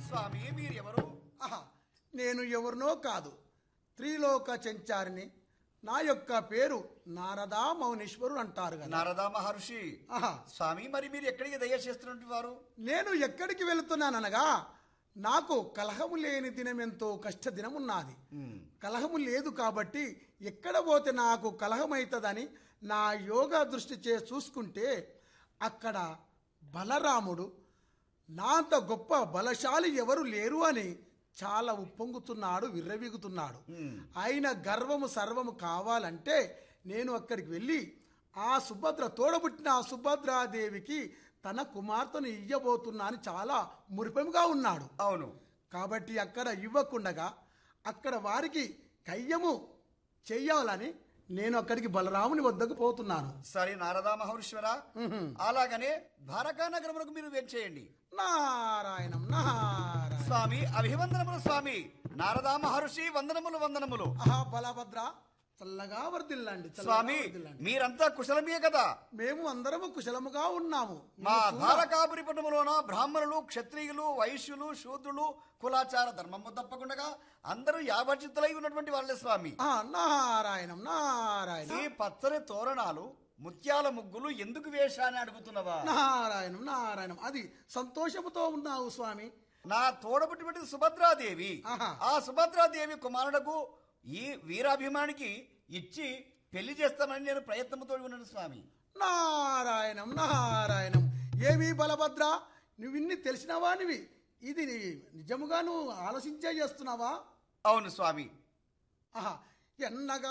స్వామి మీరెవరు ఆహా నేను ఎవరినో కాదు త్రిలోక చెంచారిని నా యొక్క పేరు నారదా మౌనీశ్వరుడు అంటారు కదా నారదా మహర్షి ఆహా స్వామి మరి మీరు ఎక్కడికి దయచేస్తున్నట్టు వారు నేను ఎక్కడికి వెళుతున్నాననగా నాకు కలహము లేని దినమెంతో కష్ట దినమున్నది కలహము లేదు కాబట్టి ఎక్కడ పోతే నాకు కలహమవుతుందని నా యోగా దృష్టి చే చూసుకుంటే అక్కడ బలరాముడు నా అంత గొప్ప బలశాలి ఎవరు లేరు అని చాలా ఉప్పొంగుతున్నాడు విర్రవీగుతున్నాడు ఆయన గర్వము సర్వము కావాలంటే నేను అక్కడికి వెళ్ళి ఆ సుభద్ర తోడబుట్టిన ఆ సుభద్రాదేవికి తన కుమార్తెను ఇయ్యబోతున్నా అని చాలా మురిపెముగా ఉన్నాడు అవును కాబట్టి అక్కడ ఇవ్వకుండగా అక్కడ వారికి కయ్యము చెయ్యాలని నేను అక్కడికి బలరాముని వద్దకు పోతున్నాను సరే నారదా మహర్షివరా అలాగనే ద్వారకా నగరములకు మీరు వేంచేయండి నారాయణం నారాయణ స్వామి అభివందనములు స్వామి నారదా మహర్షి వందనములు వందనములు ఆహా బలభద్ర చల్లగా వర్దిల్లండి చల్లగా స్వామి వర్ధిల్లండి. మీరంతా కుశలమే కదా మేము అందరము కుశలముగా ఉన్నాము మా ద్వారకాపురి పట్టణములోన బ్రాహ్మణులు క్షత్రియులు వైశ్యులు శూద్రులు కులాచార ధర్మము తప్పకుండా అందరూ యావచిత్తులై ఉన్నటువంటి వాళ్ళే స్వామి ఆ, నారాయణం నారాయణ ఈ పచ్చని తోరణాలు ముత్యాల ముగ్గులు ఎందుకు వేశాని అడుగుతున్నవా నారాయణం నారాయణం అది సంతోషముతో ఉన్నావు స్వామి నా తోడబుట్టినటువంటి సుభద్రాదేవి ఆహా. ఆ సుభద్రాదేవి కుమారుడకు ఈ వీరాభిమానికి ఇచ్చి పెళ్లి చేస్తామని నేను ప్రయత్నంతో ఉన్నాను స్వామి నారాయణం నారాయణం ఏమి బలభద్ర నువ్వు ఇన్ని తెలిసినవానివి ఇది నిజముగా నువ్వు ఆలోచించే చేస్తున్నావా అవును స్వామి ఆహా ఎన్నగా